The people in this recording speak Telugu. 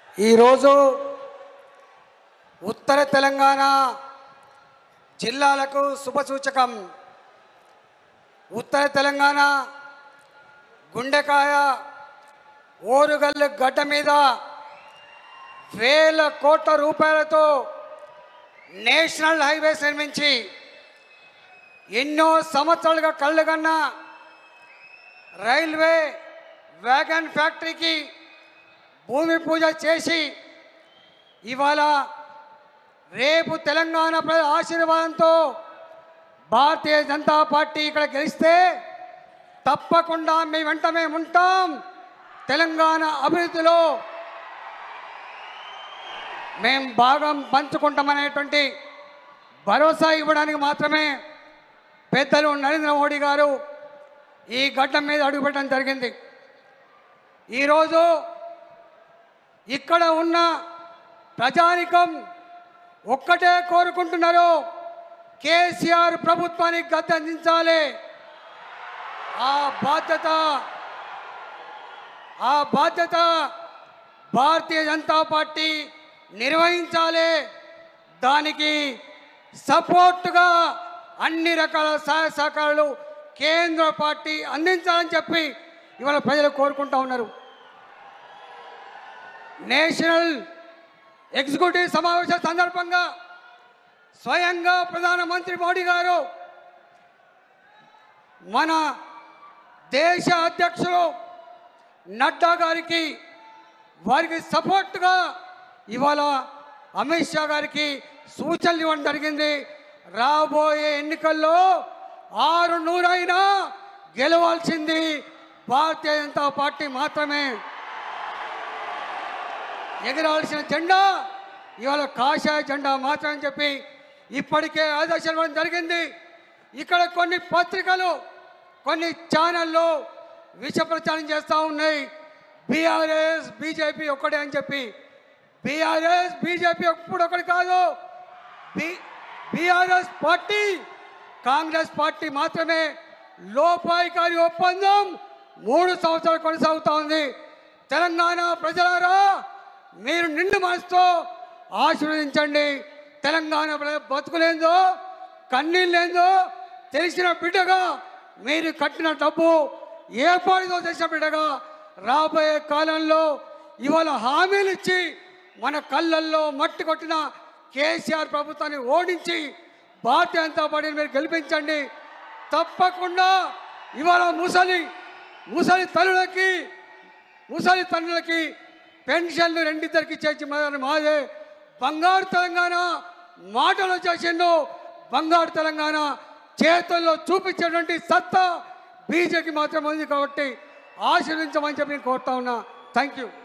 ఈరోజు ఉత్తర తెలంగాణ జిల్లాలకు శుభసూచకం ఉత్తర తెలంగాణ గుండెకాయ ఓరుగల్లు గడ్డ మీద వేల కోట్ల రూపాయలతో నేషనల్ హైవేస్ నిర్మించి ఎన్నో సంవత్సరాలుగా కళ్ళుగన్న రైల్వే వ్యాగన్ ఫ్యాక్టరీకి భూమి పూజ చేసి ఇవాళ రేపు తెలంగాణ ప్రజల ఆశీర్వాదంతో భారతీయ జనతా పార్టీ ఇక్కడ గెలిస్తే తప్పకుండా మీ వెంట మేము ఉంటాం తెలంగాణ అభివృద్ధిలో మేము భాగం పంచుకుంటామనేటువంటి భరోసా ఇవ్వడానికి మాత్రమే పెద్దలు నరేంద్ర మోడీ గారు ఈ గడ్డం మీద అడుగుపెట్టడం జరిగింది ఈరోజు ఇక్కడ ఉన్న ప్రజానికం ఒక్కటే కోరుకుంటున్నారు కేసీఆర్ ప్రభుత్వానికి గద్దందించాలి ఆ బాధ్యత ఆ బాధ్యత భారతీయ జనతా పార్టీ నిర్వహించాలి దానికి సపోర్టుగా అన్ని రకాల సహాయ సహకారాలు కేంద్ర పార్టీ అందించాలని చెప్పి ఇవాళ ప్రజలు కోరుకుంటా ఉన్నారు నేషనల్ ఎగ్జిక్యూటివ్ సమావేశం సందర్భంగా స్వయంగా ప్రధానమంత్రి మోడీ గారు మన దేశ అధ్యక్షులు నడ్డా గారికి వారికి సపోర్ట్గా ఇవాళ అమిత్ షా గారికి సూచనలు ఇవ్వడం జరిగింది రాబోయే ఎన్నికల్లో ఆరు నూరైనా గెలవాల్సింది భారతీయ జనతా పార్టీ మాత్రమే ఎగరాల్సిన జెండా ఇవాళ కాషాయ జెండా మాత్రం అని చెప్పి ఇప్పటికే ఆదేశాలు ఇవ్వడం జరిగింది ఇక్కడ కొన్ని పత్రికలు కొన్ని ఛానళ్ళు విష ప్రచారం చేస్తూ ఉన్నాయి బీఆర్ఎస్ బీజేపీ ఒక్కటే అని చెప్పి బీఆర్ఎస్ బీజేపీ ఎప్పుడు ఒకటి కాదు B BRS party Congress party మాత్రమే లోపాయికారి ఒప్పందం మూడు సంవత్సరాలు కొనసాగుతూ ఉంది తెలంగాణ ప్రజలారా మీరు నిండు మనసుతో ఆశీర్వదించండి తెలంగాణ ప్రజల బతుకులేందో కన్నీళ్ళేందో తెలిసిన బిడ్డగా మీరు కట్టిన డబ్బు ఏర్పాటుతో చేసిన బిడ్డగా రాబోయే కాలంలో ఇవాళ హామీలు ఇచ్చి మన కళ్ళల్లో మట్టి కొట్టిన కేసీఆర్ ప్రభుత్వాన్ని ఓడించి భారతీయ జనతా పార్టీని మీరు గెలిపించండి తప్పకుండా ఇవాళ ముసలి ముసలి తల్లులకి ముసలి తండ్రులకి పెన్షన్లు రెండిద్దరికి చేసి మొదలు మాదే బంగారు తెలంగాణ మాటలు చేసిండు బంగారు తెలంగాణ చేతుల్లో చూపించేటువంటి సత్తా బీజేపీ మాత్రం ఉంది కాబట్టి ఆశీర్వదించమని చెప్పి నేను కోరుతా ఉన్నా థ్యాంక్ యూ